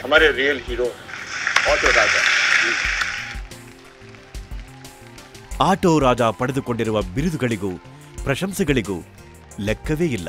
हमारे real hero auto Raja auto Raja ಪಡೆದುಕೊಂಡಿರುವ ಬಿರುದುಗಳಿಗೂ ಪ್ರಶಂಸೆಗಳಿಗೂ ಲೆಕ್ಕವೇ ಇಲ್ಲ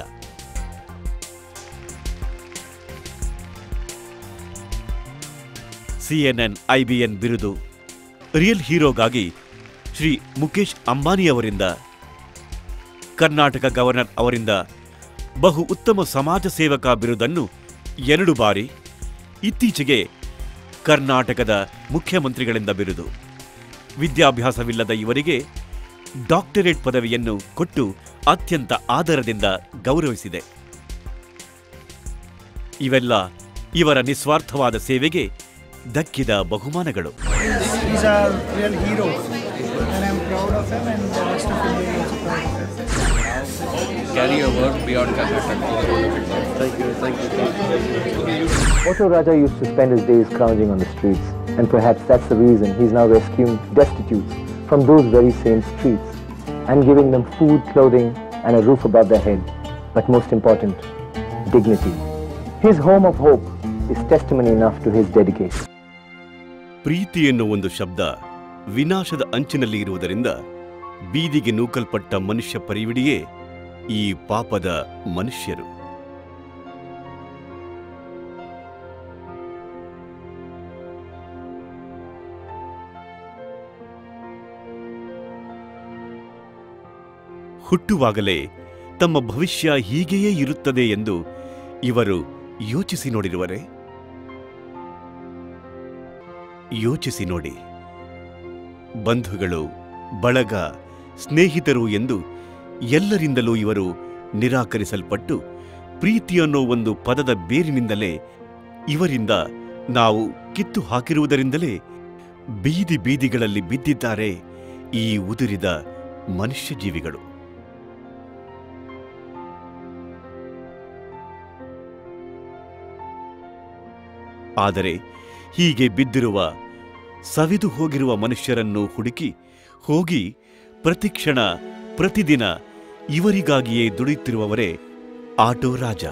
ಸಿಎನ್ಎನ್ ಐಬಿಎನ್ ಬಿರುದು ರಿಯಲ್ ಹೀರೋಗಾಗಿ ಶ್ರೀ ಮುಖೇಶ್ ಅಂಬಾನಿ ಅವರಿಂದ ಕರ್ನಾಟಕ ಗವರ್ನರ್ ಅವರಿಂದ ಬಹು ಉತ್ತಮ ಸಮಾಜ ಸೇವಕ ಬಿರುದನ್ನು ಎರಡು ಬಾರಿ ಇತ್ತೀಚೆಗೆ ಕರ್ನಾಟಕದ ಮುಖ್ಯಮಂತ್ರಿಗಳಿಂದ ಬಿರುದು ವಿದ್ಯಾಭ್ಯಾಸವಿಲ್ಲದ ಇವರಿಗೆ ಡಾಕ್ಟರೇಟ್ ಪದವಿಯನ್ನು ಕೊಟ್ಟು ಅತ್ಯಂತ ಆದರದಿಂದ ಗೌರವಿಸಿದೆ ಇವೆಲ್ಲ ಇವರ ನಿಸ್ವಾರ್ಥವಾದ ಸೇವೆಗೆ ದಕ್ಕಿದ ಬಹುಮಾನಗಳು He's our real hero, and I'm proud of him, and the rest of India is also proud of him. carry your work beyond Karnataka. Otto Raja used to spend his days scrounging on the streets, and perhaps that's the reason he's now rescuing destitutes from those very same streets and giving them food, clothing, and a roof above their head. But most important, dignity. His home of hope is testimony enough to his dedication. ಪ್ರೀತಿ ಎನ್ನುವ ಒಂದು ಶಬ್ದ ವಿನಾಶದ ಅಂಚಿನಲ್ಲಿ ಇರುವುದರಿಂದ ಬೀದಿಗೆ ನೂಕಲ್ಪಟ್ಟ ಮನುಷ್ಯ ಪರಿವಿಡಿಯೇ ಈ ಪಾಪದ ಮನುಷ್ಯರು ಹುಟ್ಟುವಾಗಲೇ ತಮ್ಮ ಭವಿಷ್ಯ ಹೀಗೆಯೇ ಇರುತ್ತದೆ ಎಂದು ಇವರು ಯೋಚಿಸಿ ನೋಡಿರುವರೆ ಯೋಚಿಸಿ ನೋಡಿ ಬಂಧುಗಳು ಬಳಗ ಸ್ನೇಹಿತರು ಎಂದು ಎಲ್ಲರಿಂದಲೂ ಇವರು ನಿರಾಕರಿಸಲ್ಪಟ್ಟು ಪ್ರೀತಿ ಅನ್ನೋ ಒಂದು ಪದದ ಬೇರಿನಿಂದಲೇ ಇವರಿಂದ ನಾವು ಕಿತ್ತು ಹಾಕಿರುವುದರಿಂದಲೇ ಬೀದಿ ಬೀದಿಗಳಲ್ಲಿ ಬಿದ್ದಿದ್ದಾರೆ ಈ ಉದುರಿದ ಮನುಷ್ಯ ಜೀವಿಗಳು ಆದರೆ ಹೀಗೆ ಬಿದ್ದಿರುವ ಸವಿದು ಹೋಗಿರುವ ಮನುಷ್ಯರನ್ನು ಹುಡುಕಿ ಹೋಗಿ ಪ್ರತಿಕ್ಷಣ ಪ್ರತಿದಿನ ಇವರಿಗಾಗಿಯೇ ದುಡಿಯುತ್ತಿರುವವರೇ ಆಟೋ ರಾಜ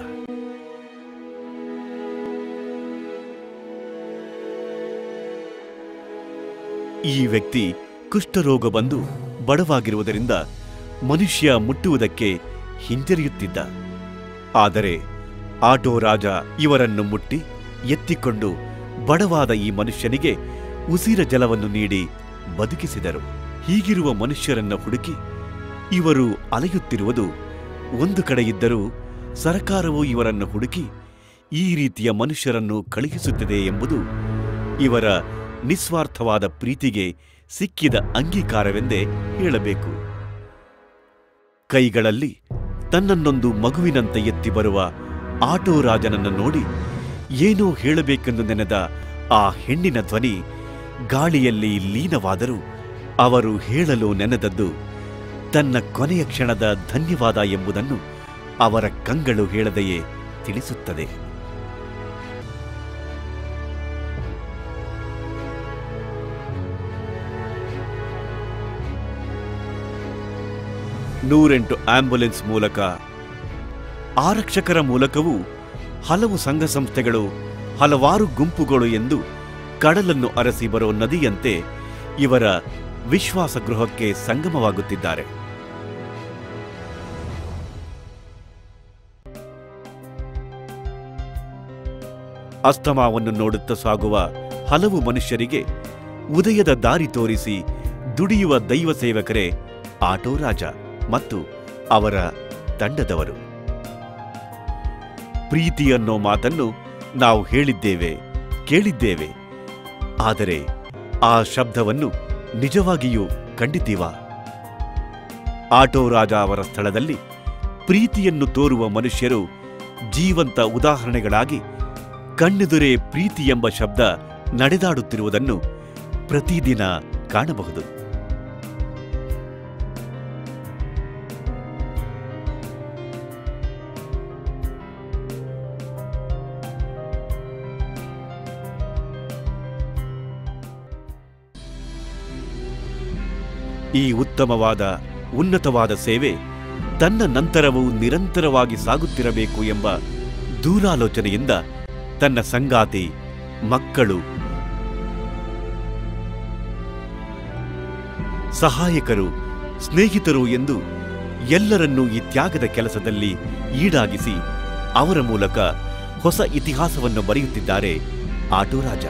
ಈ ವ್ಯಕ್ತಿ ಕುಷ್ಠರೋಗ ಬಂದು ಬಡವಾಗಿರುವುದರಿಂದ ಮನುಷ್ಯ ಮುಟ್ಟುವುದಕ್ಕೆ ಹಿಂಜರಿಯುತ್ತಿದ್ದ ಆದರೆ ಆಟೋ ರಾಜ ಇವರನ್ನು ಮುಟ್ಟಿ ಎತ್ತಿಕೊಂಡು ಬಡವಾದ ಈ ಮನುಷ್ಯನಿಗೆ ಉಸಿರ ಜಲವನ್ನು ನೀಡಿ ಬದುಕಿಸಿದರು ಹೀಗಿರುವ ಮನುಷ್ಯರನ್ನ ಹುಡುಕಿ ಇವರು ಅಲೆಯುತ್ತಿರುವುದು ಒಂದು ಕಡೆ ಇದ್ದರೂ ಸರ್ಕಾರವು ಇವರನ್ನು ಹುಡುಕಿ ಈ ರೀತಿಯ ಮನುಷ್ಯರನ್ನು ಕಳುಹಿಸುತ್ತದೆ ಎಂಬುದು ಇವರ ನಿಸ್ವಾರ್ಥವಾದ ಪ್ರೀತಿಗೆ ಸಿಕ್ಕಿದ ಅಂಗೀಕಾರವೆಂದೇ ಹೇಳಬೇಕು ಕೈಗಳಲ್ಲಿ ತನ್ನನ್ನೊಂದು ಮಗುವಿನಂತೆ ಎತ್ತಿ ಬರುವ ಆಟೋ ರಾಜನನ್ನು ನೋಡಿ ಏನೋ ಹೇಳಬೇಕೆಂದು ನೆನೆದ ಆ ಹೆಣ್ಣಿನ ಧ್ವನಿ ಗಾಳಿಯಲ್ಲಿ ಲೀನವಾದರೂ ಅವರು ಹೇಳಲು ನೆನೆದದ್ದು ತನ್ನ ಕೊನೆಯ ಕ್ಷಣದ ಧನ್ಯವಾದ ಎಂಬುದನ್ನು ಅವರ ಕಂಗಳು ಹೇಳದೆಯೇ ತಿಳಿಸುತ್ತದೆ ನೂರೆಂಟು ಆಂಬ್ಯುಲೆನ್ಸ್ ಮೂಲಕ ಆರಕ್ಷಕರ ಮೂಲಕವೂ ಹಲವು ಸಂಘ ಸಂಸ್ಥೆಗಳು ಹಲವಾರು ಗುಂಪುಗಳು ಎಂದು ಕಡಲನ್ನು ಅರಸಿ ಬರೋ ನದಿಯಂತೆ ಇವರ ವಿಶ್ವಾಸ ಗೃಹಕ್ಕೆ ಸಂಗಮವಾಗುತ್ತಿದ್ದಾರೆ ಅಸ್ತಮಾವನ್ನು ನೋಡುತ್ತಾ ಸಾಗುವ ಹಲವು ಮನುಷ್ಯರಿಗೆ ಉದಯದ ದಾರಿ ತೋರಿಸಿ ದುಡಿಯುವ ದೈವ ಸೇವಕರೇ ಆಟೋ ರಾಜ ಮತ್ತು ಅವರ ತಂಡದವರು ಪ್ರೀತಿ ಅನ್ನೋ ಮಾತನ್ನು ನಾವು ಹೇಳಿದ್ದೇವೆ ಕೇಳಿದ್ದೇವೆ ಆದರೆ ಆ ಶಬ್ದವನ್ನು ನಿಜವಾಗಿಯೂ ಕಂಡಿದ್ದೀವಾ ಆಟೋ ರಾಜ ಅವರ ಸ್ಥಳದಲ್ಲಿ ಪ್ರೀತಿಯನ್ನು ತೋರುವ ಮನುಷ್ಯರು ಜೀವಂತ ಉದಾಹರಣೆಗಳಾಗಿ ಕಣ್ಣೆದುರೇ ಪ್ರೀತಿ ಎಂಬ ಶಬ್ದ ನಡೆದಾಡುತ್ತಿರುವುದನ್ನು ಪ್ರತಿದಿನ ಕಾಣಬಹುದು ಈ ಉತ್ತಮವಾದ ಉನ್ನತವಾದ ಸೇವೆ ತನ್ನ ನಂತರವೂ ನಿರಂತರವಾಗಿ ಸಾಗುತ್ತಿರಬೇಕು ಎಂಬ ದೂರಾಲೋಚನೆಯಿಂದ ತನ್ನ ಸಂಗಾತಿ ಮಕ್ಕಳು ಸಹಾಯಕರು ಸ್ನೇಹಿತರು ಎಂದು ಎಲ್ಲರನ್ನೂ ಈ ತ್ಯಾಗದ ಕೆಲಸದಲ್ಲಿ ಈಡಾಗಿಸಿ ಅವರ ಮೂಲಕ ಹೊಸ ಇತಿಹಾಸವನ್ನು ಬರೆಯುತ್ತಿದ್ದಾರೆ ಆಟೋ ರಾಜ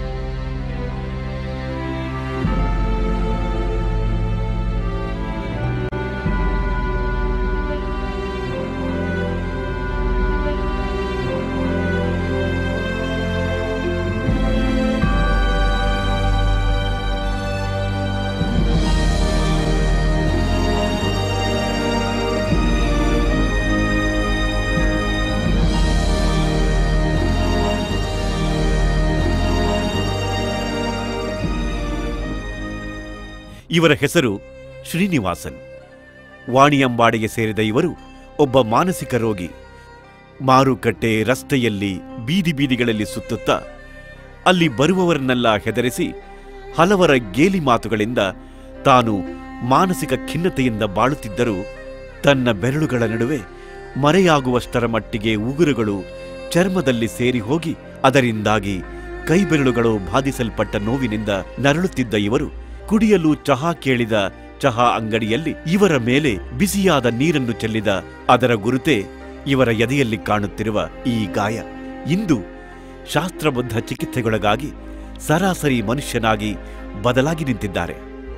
ಇವರ ಹೆಸರು ಶ್ರೀನಿವಾಸನ್ ವಾಣಿಯಂಬಾಡಿಗೆ ಸೇರಿದ ಇವರು ಒಬ್ಬ ಮಾನಸಿಕ ರೋಗಿ ಮಾರುಕಟ್ಟೆ ರಸ್ತೆಯಲ್ಲಿ ಬೀದಿ ಬೀದಿಗಳಲ್ಲಿ ಸುತ್ತುತ್ತಾ ಅಲ್ಲಿ ಬರುವವರನ್ನೆಲ್ಲ ಹೆದರಿಸಿ ಹಲವರ ಗೇಲಿ ಮಾತುಗಳಿಂದ ತಾನು ಮಾನಸಿಕ ಖಿನ್ನತೆಯಿಂದ ಬಾಳುತ್ತಿದ್ದರೂ ತನ್ನ ಬೆರಳುಗಳ ನಡುವೆ ಮರೆಯಾಗುವಷ್ಟರ ಮಟ್ಟಿಗೆ ಉಗುರುಗಳು ಚರ್ಮದಲ್ಲಿ ಸೇರಿ ಹೋಗಿ ಅದರಿಂದಾಗಿ ಕೈಬೆರಳುಗಳು ಬಾಧಿಸಲ್ಪಟ್ಟ ನೋವಿನಿಂದ ನರಳುತ್ತಿದ್ದ ಇವರು ಕುಡಿಯಲು ಚಹಾ ಕೇಳಿದ ಚಹಾ ಅಂಗಡಿಯಲ್ಲಿ ಇವರ ಮೇಲೆ ಬಿಸಿಯಾದ ನೀರನ್ನು ಚೆಲ್ಲಿದ ಅದರ ಗುರುತೇ ಇವರ ಎದೆಯಲ್ಲಿ ಕಾಣುತ್ತಿರುವ ಈ ಗಾಯ ಇಂದು ಶಾಸ್ತ್ರಬದ್ಧ ಚಿಕಿತ್ಸೆಗೊಳಗಾಗಿ ಸರಾಸರಿ ಮನುಷ್ಯನಾಗಿ ಬದಲಾಗಿ ನಿಂತಿದ್ದಾರೆ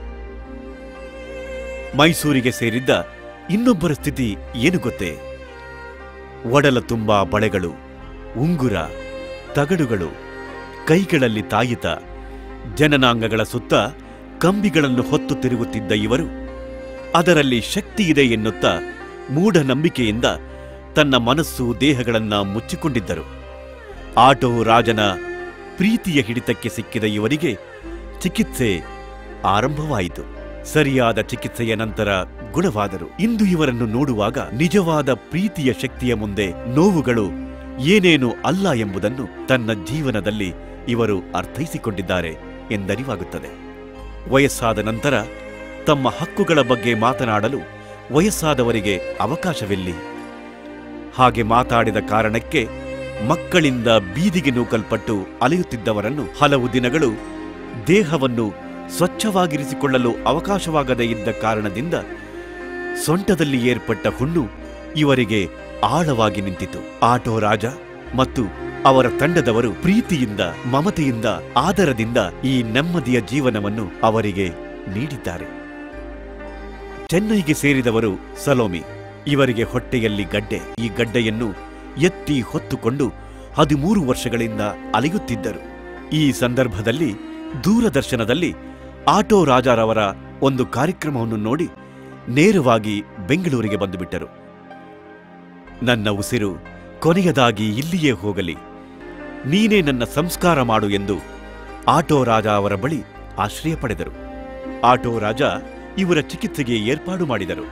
ಮೈಸೂರಿಗೆ ಸೇರಿದ್ದ ಇನ್ನೊಬ್ಬರ ಸ್ಥಿತಿ ಏನು ಗೊತ್ತೇ ಒಡಲ ತುಂಬಾ ಬಳೆಗಳು ಉಂಗುರ ತಗಡುಗಳು ಕೈಗಳಲ್ಲಿ ತಾಯಿತ ಜನನಾಂಗಗಳ ಸುತ್ತ ಕಂಬಿಗಳನ್ನು ಹೊತ್ತು ತಿರುಗುತ್ತಿದ್ದ ಇವರು ಅದರಲ್ಲಿ ಶಕ್ತಿ ಇದೆ ಎನ್ನುತ್ತಾ ಮೂಢನಂಬಿಕೆಯಿಂದ ತನ್ನ ಮನಸ್ಸು ದೇಹಗಳನ್ನ ಮುಚ್ಚಿಕೊಂಡಿದ್ದರು ಆಟೋ ರಾಜನ ಪ್ರೀತಿಯ ಹಿಡಿತಕ್ಕೆ ಸಿಕ್ಕಿದ ಇವರಿಗೆ ಚಿಕಿತ್ಸೆ ಆರಂಭವಾಯಿತು ಸರಿಯಾದ ಚಿಕಿತ್ಸೆಯ ನಂತರ ಗುಣವಾದರು ಇಂದು ಇವರನ್ನು ನೋಡುವಾಗ ನಿಜವಾದ ಪ್ರೀತಿಯ ಶಕ್ತಿಯ ಮುಂದೆ ನೋವುಗಳು ಏನೇನು ಅಲ್ಲ ಎಂಬುದನ್ನು ತನ್ನ ಜೀವನದಲ್ಲಿ ಇವರು ಅರ್ಥೈಸಿಕೊಂಡಿದ್ದಾರೆ ಎಂದರಿವಾಗುತ್ತದೆ ವಯಸ್ಸಾದ ನಂತರ ತಮ್ಮ ಹಕ್ಕುಗಳ ಬಗ್ಗೆ ಮಾತನಾಡಲು ವಯಸ್ಸಾದವರಿಗೆ ಅವಕಾಶವಿಲ್ಲಿ ಹಾಗೆ ಮಾತಾಡಿದ ಕಾರಣಕ್ಕೆ ಮಕ್ಕಳಿಂದ ಬೀದಿಗೆ ನೂಕಲ್ಪಟ್ಟು ಅಲೆಯುತ್ತಿದ್ದವರನ್ನು ಹಲವು ದಿನಗಳು ದೇಹವನ್ನು ಸ್ವಚ್ಛವಾಗಿರಿಸಿಕೊಳ್ಳಲು ಅವಕಾಶವಾಗದೇ ಇದ್ದ ಕಾರಣದಿಂದ ಸೊಂಟದಲ್ಲಿ ಏರ್ಪಟ್ಟ ಹುಣ್ಣು ಇವರಿಗೆ ಆಳವಾಗಿ ನಿಂತಿತು ಆಟೋ ರಾಜ ಮತ್ತು ಅವರ ತಂಡದವರು ಪ್ರೀತಿಯಿಂದ ಮಮತೆಯಿಂದ ಆದರದಿಂದ ಈ ನೆಮ್ಮದಿಯ ಜೀವನವನ್ನು ಅವರಿಗೆ ನೀಡಿದ್ದಾರೆ ಚೆನ್ನೈಗೆ ಸೇರಿದವರು ಸಲೋಮಿ ಇವರಿಗೆ ಹೊಟ್ಟೆಯಲ್ಲಿ ಗಡ್ಡೆ ಈ ಗಡ್ಡೆಯನ್ನು ಎತ್ತಿ ಹೊತ್ತುಕೊಂಡು ಹದಿಮೂರು ವರ್ಷಗಳಿಂದ ಅಲೆಯುತ್ತಿದ್ದರು ಈ ಸಂದರ್ಭದಲ್ಲಿ ದೂರದರ್ಶನದಲ್ಲಿ ಆಟೋ ರಾಜಾರವರ ಒಂದು ಕಾರ್ಯಕ್ರಮವನ್ನು ನೋಡಿ ನೇರವಾಗಿ ಬೆಂಗಳೂರಿಗೆ ಬಂದುಬಿಟ್ಟರು ನನ್ನ ಉಸಿರು ಕೊನೆಯದಾಗಿ ಇಲ್ಲಿಯೇ ಹೋಗಲಿ ನೀನೇ ನನ್ನ ಸಂಸ್ಕಾರ ಮಾಡು ಎಂದು ಆಟೋ ರಾಜ ಅವರ ಬಳಿ ಆಶ್ರಯ ಪಡೆದರು ಆಟೋ ರಾಜ ಇವರ ಚಿಕಿತ್ಸೆಗೆ ಏರ್ಪಾಡು ಮಾಡಿದರು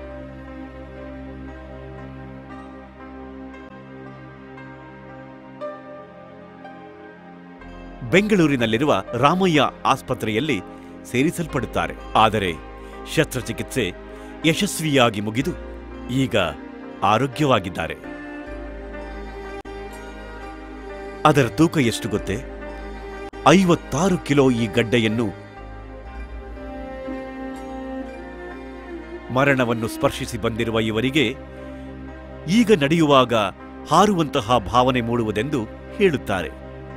ಬೆಂಗಳೂರಿನಲ್ಲಿರುವ ರಾಮಯ್ಯ ಆಸ್ಪತ್ರೆಯಲ್ಲಿ ಸೇರಿಸಲ್ಪಡುತ್ತಾರೆ ಆದರೆ ಶಸ್ತ್ರಚಿಕಿತ್ಸೆ ಯಶಸ್ವಿಯಾಗಿ ಮುಗಿದು ಈಗ ಆರೋಗ್ಯವಾಗಿದ್ದಾರೆ ಅದರ ತೂಕ ಎಷ್ಟು ಗೊತ್ತೇ ಐವತ್ತಾರು ಕಿಲೋ ಈ ಗಡ್ಡೆಯನ್ನು ಮರಣವನ್ನು ಸ್ಪರ್ಶಿಸಿ ಬಂದಿರುವ ಇವರಿಗೆ ಈಗ ನಡೆಯುವಾಗ ಹಾರುವಂತಹ ಭಾವನೆ ಮೂಡುವುದೆಂದು ಹೇಳುತ್ತಾರೆ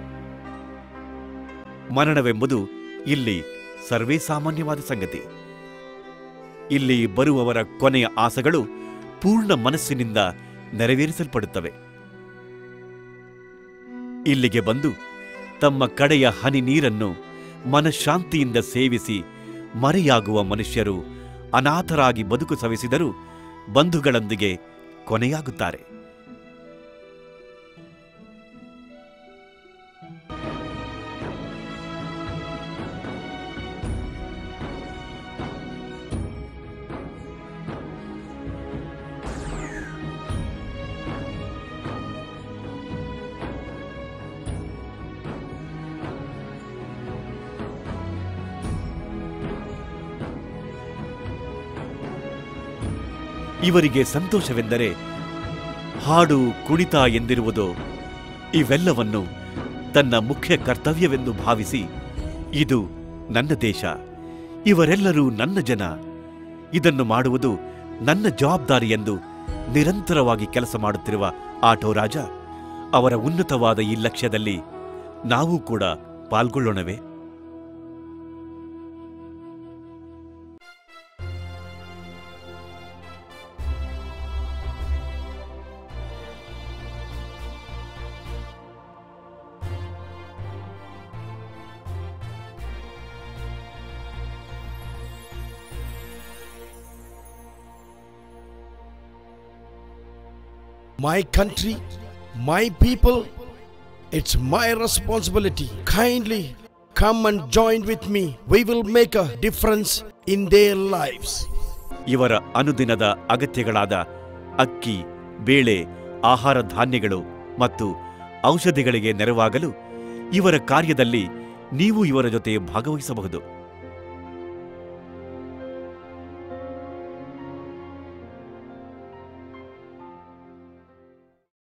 ಮರಣವೆಂಬುದು ಇಲ್ಲಿ ಸರ್ವೇ ಸಾಮಾನ್ಯವಾದ ಸಂಗತಿ ಇಲ್ಲಿ ಬರುವವರ ಕೊನೆಯ ಆಸೆಗಳು ಪೂರ್ಣ ಮನಸ್ಸಿನಿಂದ ನೆರವೇರಿಸಲ್ಪಡುತ್ತವೆ ಇಲ್ಲಿಗೆ ಬಂದು ತಮ್ಮ ಕಡೆಯ ಹನಿ ನೀರನ್ನು ಮನಃಶಾಂತಿಯಿಂದ ಸೇವಿಸಿ ಮರೆಯಾಗುವ ಮನುಷ್ಯರು ಅನಾಥರಾಗಿ ಬದುಕು ಸವಿಸಿದರೂ ಬಂಧುಗಳೊಂದಿಗೆ ಕೊನೆಯಾಗುತ್ತಾರೆ ಇವರಿಗೆ ಸಂತೋಷವೆಂದರೆ ಹಾಡು ಕುಣಿತ ಎಂದಿರುವುದು ಇವೆಲ್ಲವನ್ನು ತನ್ನ ಮುಖ್ಯ ಕರ್ತವ್ಯವೆಂದು ಭಾವಿಸಿ ಇದು ನನ್ನ ದೇಶ ಇವರೆಲ್ಲರೂ ನನ್ನ ಜನ ಇದನ್ನು ಮಾಡುವುದು ನನ್ನ ಜವಾಬ್ದಾರಿ ಎಂದು ನಿರಂತರವಾಗಿ ಕೆಲಸ ಮಾಡುತ್ತಿರುವ ಆಟೋ ರಾಜ ಅವರ ಉನ್ನತವಾದ ಈ ಲಕ್ಷ್ಯದಲ್ಲಿ ನಾವು ಕೂಡ ಪಾಲ್ಗೊಳ್ಳೋಣವೇ My country, my people, it's my responsibility. Kindly come and join with me. We will make a difference in their lives. ಇವರ ಅನುದಿನದ ಅಗತ್ಯಗಳಾದ ಅಕ್ಕಿ ಬೇಳೆ ಆಹಾರ ಧಾನ್ಯಗಳು ಮತ್ತು ಔಷಧಿಗಳಿಗೆ ನೆರವಾಗಲು ಇವರ ಕಾರ್ಯದಲ್ಲಿ ನೀವು ಇವರ ಜೊತೆ ಭಾಗವಹಿಸಬಹುದು